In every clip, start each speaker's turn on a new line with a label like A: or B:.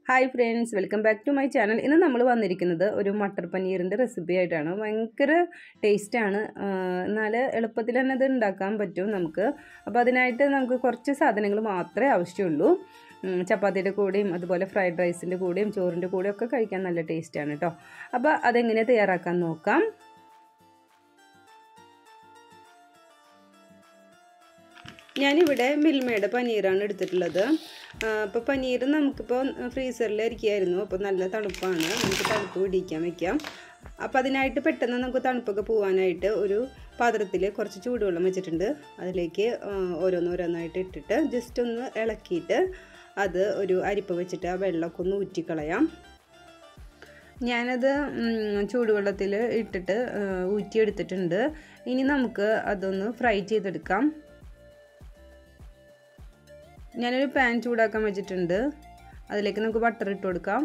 A: hi friends welcome back to my channel ഇന്ന് നമ്മൾ വന്നിരിക്കുന്നത് ഒരു മട്ടർ പനീറിൻ്റെ റെസിപ്പി ആയിട്ടാണ് ഭയങ്കര ടേസ്റ്റാണ് എന്നാൽ എളുപ്പത്തിൽ തന്നെ ഇത് ഉണ്ടാക്കാൻ പറ്റും നമുക്ക് അപ്പോൾ അതിനായിട്ട് നമുക്ക് കുറച്ച് സാധനങ്ങൾ മാത്രമേ ആവശ്യമുള്ളൂ ഉം, ചപ്പാത്തിയുടെ കൂടെയും അതുപോലെ ഫ്രൈഡ് റൈസിൻ്റെ കൂടെയും ചോറിൻ്റെ കൂടെയും ഒക്കെ കഴിക്കാൻ നല്ല ടേസ്റ്റാണ് കേട്ടോ അപ്പോൾ അതെങ്ങനെ തയ്യാറാക്കാൻ നോക്കാം ഞാനിവിടെ മിൽമയുടെ പനീറാണ് എടുത്തിട്ടുള്ളത് അപ്പോൾ പനീർ നമുക്കിപ്പോൾ ഫ്രീസറിൽ ഇരിക്കുകയായിരുന്നു അപ്പോൾ നല്ല തണുപ്പാണ് നമുക്ക് തണുപ്പ് പിടിക്കാൻ വെക്കാം അപ്പോൾ അതിനായിട്ട് പെട്ടെന്ന് നമുക്ക് തണുപ്പൊക്കെ പോകാനായിട്ട് ഒരു പാത്രത്തിൽ കുറച്ച് ചൂടുവെള്ളം വെച്ചിട്ടുണ്ട് അതിലേക്ക് ഓരോന്നോരോന്നായിട്ട് ഇട്ടിട്ട് ജസ്റ്റ് ഒന്ന് ഇളക്കിയിട്ട് അത് ഒരു അരിപ്പ വെച്ചിട്ട് ആ വെള്ളമൊക്കെ ഒന്ന് ഊറ്റിക്കളയാം ഞാനത് ചൂടുവെള്ളത്തിൽ ഇട്ടിട്ട് ഊറ്റിയെടുത്തിട്ടുണ്ട് ഇനി നമുക്ക് അതൊന്ന് ഫ്രൈ ചെയ്തെടുക്കാം ഞാനൊരു പാൻ ചൂടാക്കാൻ വെച്ചിട്ടുണ്ട് അതിലേക്ക് നമുക്ക് ബട്ടർ ഇട്ട് കൊടുക്കാം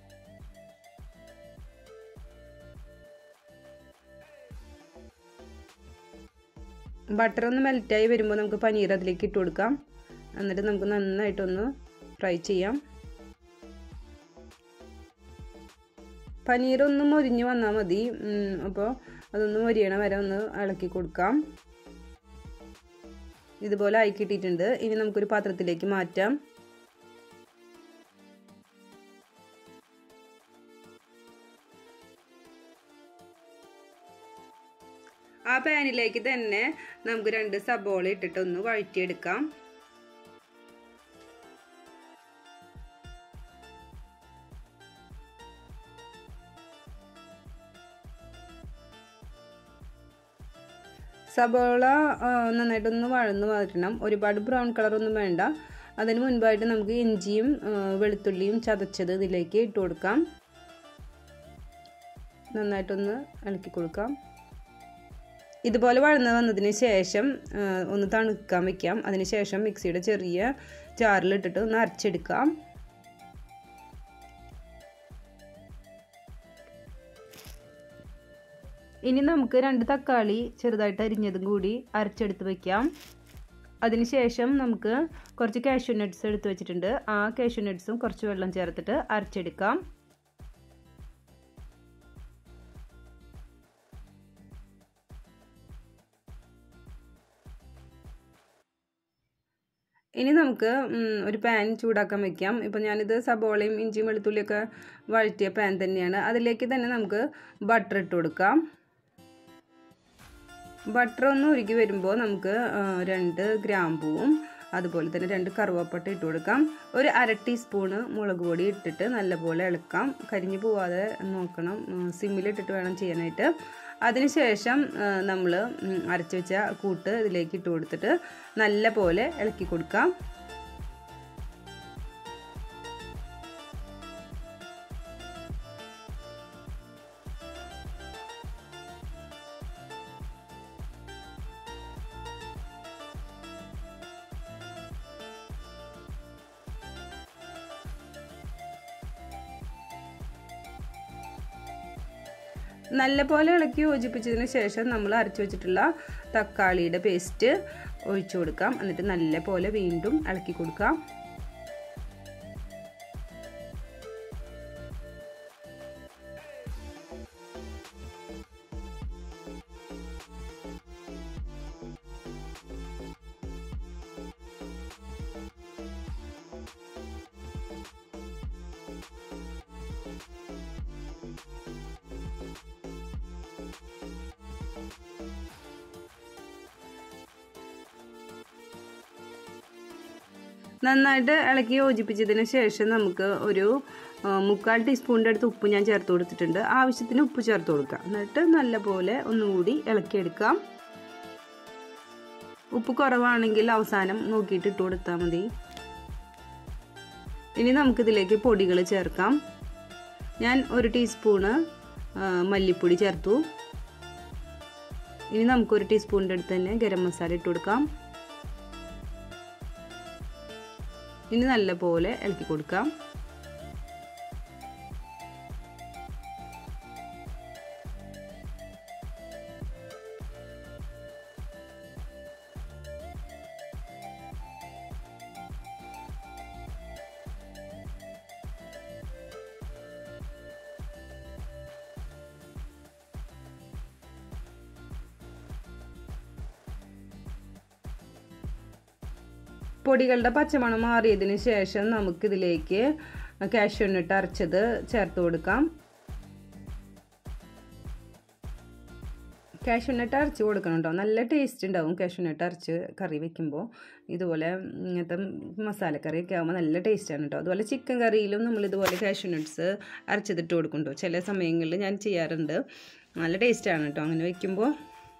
A: ബട്ടർ ഒന്ന് മെൽറ്റായി വരുമ്പോൾ നമുക്ക് പനീർ അതിലേക്ക് ഇട്ട് കൊടുക്കാം എന്നിട്ട് നമുക്ക് നന്നായിട്ടൊന്ന് ഫ്രൈ ചെയ്യാം പനീർ ഒന്ന് മൊരിഞ്ഞ് വന്നാൽ മതി അപ്പോൾ അതൊന്ന് മൊരിയണ വരെ ഒന്ന് ഇളക്കി കൊടുക്കാം ഇതുപോലെ ആയി കിട്ടിയിട്ടുണ്ട് ഇനി നമുക്കൊരു പാത്രത്തിലേക്ക് മാറ്റാം ആ പാനിലേക്ക് തന്നെ നമുക്ക് രണ്ട് സബോള ഇട്ടിട്ട് ഒന്ന് വഴറ്റിയെടുക്കാം സബോള നന്നായിട്ടൊന്ന് വഴന്ന് വഴറ്റണം ഒരുപാട് ബ്രൗൺ കളറൊന്നും വേണ്ട അതിന് മുൻപായിട്ട് നമുക്ക് ഇഞ്ചിയും വെളുത്തുള്ളിയും ചതച്ചത് ഇതിലേക്ക് ഇട്ട് കൊടുക്കാം നന്നായിട്ടൊന്ന് ഇളക്കി കൊടുക്കാം ഇതുപോലെ വഴന്ന് വന്നതിന് ശേഷം ഒന്ന് തണുക്കാൻ വെക്കാം അതിന് ശേഷം മിക്സിയുടെ ചെറിയ ജാറിലിട്ടിട്ട് ഒന്ന് അരച്ചെടുക്കാം ഇനി നമുക്ക് രണ്ട് തക്കാളി ചെറുതായിട്ട് അരിഞ്ഞതും കൂടി അരച്ചെടുത്ത് വെക്കാം അതിനുശേഷം നമുക്ക് കുറച്ച് കാഷ്യൂ നട്ട്സ് എടുത്ത് വെച്ചിട്ടുണ്ട് ആ കാഷ്യൂ നട്ട്സും കുറച്ച് വെള്ളം ചേർത്തിട്ട് അരച്ചെടുക്കാം ഇനി നമുക്ക് ഒരു പാൻ ചൂടാക്കാൻ വെക്കാം ഇപ്പം ഞാനിത് സബോളയും ഇഞ്ചിയും വെളുത്തുള്ളിയൊക്കെ വഴറ്റിയ പാൻ തന്നെയാണ് അതിലേക്ക് തന്നെ നമുക്ക് ബട്ടർ ഇട്ട് കൊടുക്കാം ബട്ടർ ഒന്ന് ഉരുകി വരുമ്പോൾ നമുക്ക് രണ്ട് ഗ്രാമ്പൂവും അതുപോലെ തന്നെ രണ്ട് കറുവപ്പട്ട ഇട്ട് കൊടുക്കാം ഒരു അര ടീസ്പൂണ് മുളക് പൊടി ഇട്ടിട്ട് നല്ലപോലെ ഇളക്കാം കരിഞ്ഞു പോവാതെ നോക്കണം സിമ്മിലിട്ടിട്ട് വേണം ചെയ്യാനായിട്ട് അതിനുശേഷം നമ്മൾ അരച്ച് വെച്ച കൂട്ട് ഇതിലേക്ക് ഇട്ട് കൊടുത്തിട്ട് നല്ല പോലെ ഇളക്കി കൊടുക്കാം നല്ല പോലെ ഇളക്കി യോജിപ്പിച്ചതിന് ശേഷം നമ്മൾ അരച്ചു വെച്ചിട്ടുള്ള തക്കാളിയുടെ പേസ്റ്റ് ഒഴിച്ചു കൊടുക്കാം എന്നിട്ട് നല്ല പോലെ വീണ്ടും ഇളക്കി കൊടുക്കാം നന്നായിട്ട് ഇളക്കി യോജിപ്പിച്ചതിന് ശേഷം നമുക്ക് ഒരു മുക്കാൽ ടീസ്പൂണിൻ്റെ അടുത്ത് ഉപ്പ് ഞാൻ ചേർത്ത് കൊടുത്തിട്ടുണ്ട് ആവശ്യത്തിന് ഉപ്പ് ചേർത്ത് കൊടുക്കാം എന്നിട്ട് നല്ലപോലെ ഒന്നുകൂടി ഇളക്കിയെടുക്കാം ഉപ്പ് കുറവാണെങ്കിൽ അവസാനം നോക്കിയിട്ട് ഇട്ട് കൊടുത്താൽ മതി ഇനി നമുക്കിതിലേക്ക് പൊടികൾ ചേർക്കാം ഞാൻ ഒരു ടീസ്പൂണ് മല്ലിപ്പൊടി ചേർത്തു ഇനി നമുക്കൊരു ടീസ്പൂണിൻ്റെ അടുത്ത് തന്നെ ഗരം മസാല ഇട്ട് കൊടുക്കാം ഇനി നല്ല പോലെ ഇളക്കി കൊടുക്കാം പൊടികളുടെ പച്ചമണം മാറിയതിന് ശേഷം നമുക്കിതിലേക്ക് കാഷ്യൂനിട്ട് അരച്ചത് ചേർത്ത് കൊടുക്കാം കാഷ്യൂനട്ട് അരച്ച് കൊടുക്കണം കേട്ടോ നല്ല ടേസ്റ്റ് ഉണ്ടാവും കാഷ്യൂനട്ട് അരച്ച് കറി വെക്കുമ്പോൾ ഇതുപോലെ ഇങ്ങനത്തെ മസാലക്കറിയൊക്കെ ആകുമ്പോൾ നല്ല ടേസ്റ്റാണ് കേട്ടോ അതുപോലെ ചിക്കൻ കറിയിലും നമ്മൾ ഇതുപോലെ കാഷ്യൂനട്ട്സ് അരച്ചതിട്ട് കൊടുക്കും കേട്ടോ ചില സമയങ്ങളിൽ ഞാൻ ചെയ്യാറുണ്ട് നല്ല ടേസ്റ്റാണ് കേട്ടോ അങ്ങനെ വെക്കുമ്പോൾ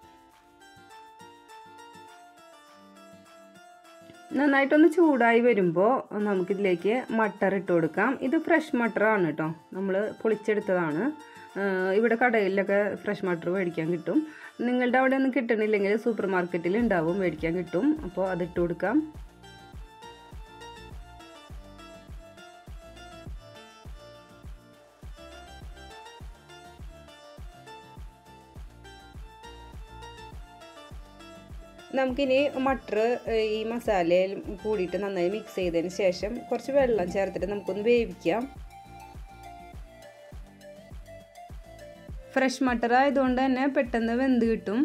A: നന്നായിട്ടൊന്ന് ചൂടായി വരുമ്പോൾ നമുക്കിതിലേക്ക് മട്ടർ ഇട്ട് കൊടുക്കാം ഇത് ഫ്രഷ് മട്ടറാണ് കേട്ടോ നമ്മൾ പൊളിച്ചെടുത്തതാണ് ഇവിടെ കടയിലൊക്കെ ഫ്രഷ് മട്ടർ മേടിക്കാൻ കിട്ടും നിങ്ങളുടെ അവിടെ ഒന്നും കിട്ടണില്ലെങ്കിൽ സൂപ്പർ മാർക്കറ്റിൽ ഉണ്ടാവും മേടിക്കാൻ കിട്ടും അപ്പോൾ അതിട്ട് കൊടുക്കാം നമുക്കിനി മട്ടർ ഈ മസാലയിൽ കൂടിയിട്ട് നന്നായി മിക്സ് ചെയ്തതിന് ശേഷം കുറച്ച് വെള്ളം ചേർത്തിട്ട് നമുക്കൊന്ന് വേവിക്കാം ഫ്രഷ് മട്ടർ ആയതുകൊണ്ട് തന്നെ പെട്ടെന്ന് വെന്ത് കിട്ടും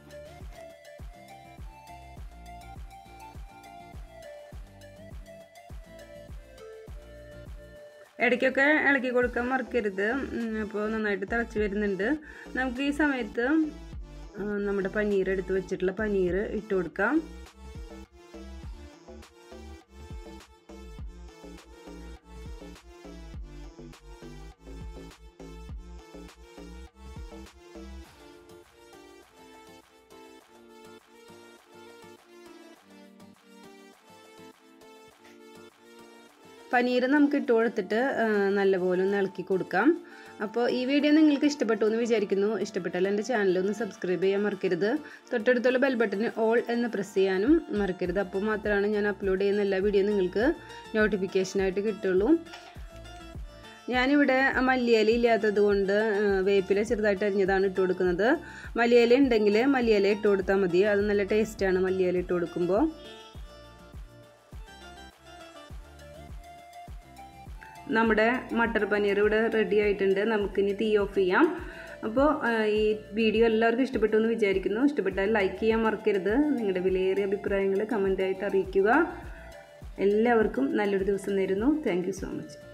A: ഇടയ്ക്കൊക്കെ ഇളക്കി കൊടുക്കാൻ മറക്കരുത് അപ്പോൾ നന്നായിട്ട് തിളച്ച് വരുന്നുണ്ട് നമുക്ക് ഈ സമയത്ത് നമ്മുടെ പനീർ എടുത്ത് വെച്ചിട്ടുള്ള പനീർ ഇട്ട് കൊടുക്കാം പനീർ നമുക്ക് ഇട്ട് കൊടുത്തിട്ട് നല്ലപോലെ ഒന്ന് ഇളക്കി കൊടുക്കാം അപ്പോൾ ഈ വീഡിയോ നിങ്ങൾക്ക് ഇഷ്ടപ്പെട്ടു എന്ന് വിചാരിക്കുന്നു ഇഷ്ടപ്പെട്ടാൽ എൻ്റെ ചാനൽ ഒന്ന് സബ്സ്ക്രൈബ് ചെയ്യാൻ മറക്കരുത് തൊട്ടടുത്തുള്ള ബെൽ ബട്ടൺ ഓൾ എന്ന് പ്രസ് ചെയ്യാനും മറക്കരുത് അപ്പോൾ മാത്രമാണ് ഞാൻ അപ്ലോഡ് ചെയ്യുന്ന എല്ലാ വീഡിയോ നിങ്ങൾക്ക് നോട്ടിഫിക്കേഷനായിട്ട് കിട്ടുള്ളൂ ഞാനിവിടെ മല്ലിയില ഇല്ലാത്തത് കൊണ്ട് വേപ്പില ചെറുതായിട്ട് അരിഞ്ഞതാണ് ഇട്ട് കൊടുക്കുന്നത് മല്ലിയില ഉണ്ടെങ്കിൽ മല്ലിയില ഇട്ട് കൊടുത്താൽ മതി അത് നല്ല ടേസ്റ്റാണ് മല്ലിയില ഇട്ട് കൊടുക്കുമ്പോൾ നമ്മുടെ മട്ടർ പനീർ ഇവിടെ റെഡി ആയിട്ടുണ്ട് നമുക്കിനി തീ ഓഫ് ചെയ്യാം അപ്പോൾ ഈ വീഡിയോ എല്ലാവർക്കും ഇഷ്ടപ്പെട്ടു എന്ന് വിചാരിക്കുന്നു ഇഷ്ടപ്പെട്ടാൽ ലൈക്ക് ചെയ്യാൻ മറക്കരുത് നിങ്ങളുടെ വിലയേറിയ അഭിപ്രായങ്ങൾ കമൻ്റായിട്ട് അറിയിക്കുക എല്ലാവർക്കും നല്ലൊരു ദിവസം നേരുന്നു താങ്ക് സോ മച്ച്